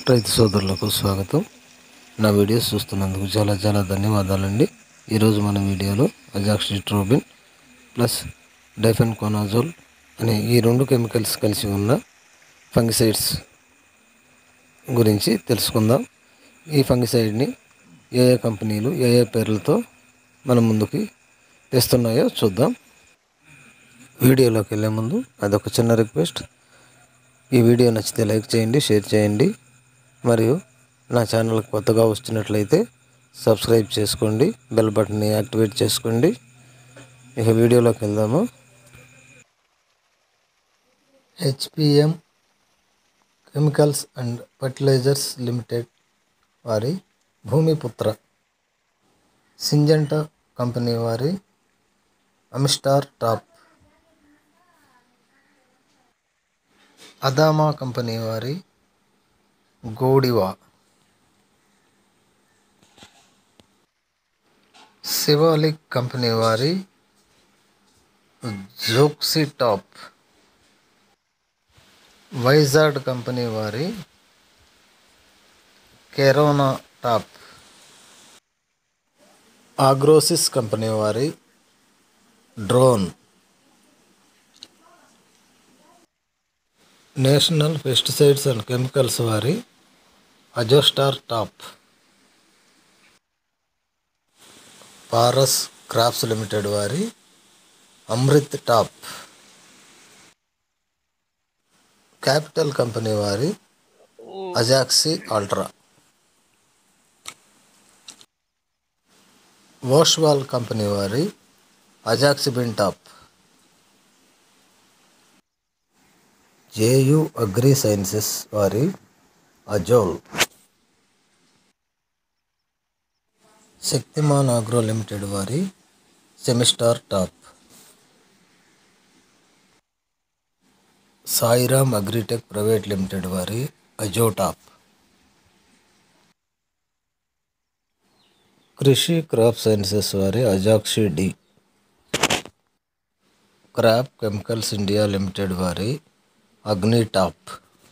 రైతు సోదరులకు స్వాగతం నా వీడియోస్ చూస్తున్నందుకు చాలా చాలా ధన్యవాదాలండి ఈరోజు మన వీడియోలో అజాక్సిట్రోబిన్ ప్లస్ డైఫెన్ కోనాజోల్ అనే ఈ రెండు కెమికల్స్ కలిసి ఉన్న ఫంగిసైడ్స్ గురించి తెలుసుకుందాం ఈ ఫంగిసైడ్ని ఏ ఏ కంపెనీలు ఏ ఏ పేర్లతో మన ముందుకి తెస్తున్నాయో చూద్దాం వీడియోలోకి వెళ్ళే ముందు అదొక చిన్న రిక్వెస్ట్ ఈ వీడియో నచ్చితే లైక్ చేయండి షేర్ చేయండి మరియు నా ఛానల్కి కొత్తగా వచ్చినట్లయితే సబ్స్క్రైబ్ చేసుకోండి బెల్ బటన్ని యాక్టివేట్ చేసుకోండి ఇక వీడియోలోకి వెళ్దాము HPM chemicals and fertilizers limited వారి భూమిపుత్ర సింజంటా కంపెనీ వారి అమిస్టార్ టాప్ అదామా కంపెనీ వారి గోడివా శివాలిక్ కంపెనీ వారి జోక్సీ టాప్ వైజాడ్ కంపెనీ వారి కెరోనా టాప్ ఆగ్రోసిస్ కంపెనీ వారి డ్రోన్ నేషనల్ పెస్టిసైడ్స్ అండ్ కెమికల్స్ వారి Azostar top Paras crops limited వారి అమృత్ టాప్ క్యాపిటల్ కంపెనీ వారి అజాక్సీ అల్ట్రా వాష్వాల్ కంపెనీ వారి azoxystrobin top JU agri sciences వారి అజోల్ శక్తిమాన్ ఆగ్రో లిమిటెడ్ వారి సెమిస్టార్ top Sairam agritech private limited వారి అజో టాప్ కృషి క్రాప్ సైన్సెస్ వారి అజాక్షి D crop chemicals India limited వారి అగ్ని టాప్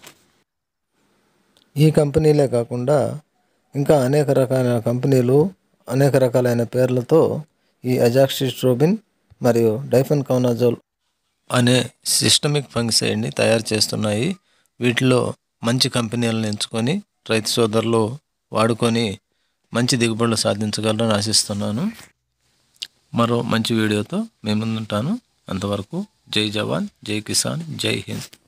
ఈ కంపెనీలే కాకుండా ఇంకా అనేక రకాల కంపెనీలు అనేక రకాలైన పేర్లతో ఈ అజాక్సిట్రోబిన్ మరియు డైఫెన్ కౌనాజోల్ అనే సిస్టమిక్ ఫంగిసైడ్ని తయారు చేస్తున్నాయి వీటిలో మంచి కంపెనీలను ఎంచుకొని రైతు సోదరులు వాడుకొని మంచి దిగుబడులు సాధించగలరని ఆశిస్తున్నాను మరో మంచి వీడియోతో మేము ముందుంటాను అంతవరకు జై జవాన్ జై కిసాన్ జై హింద్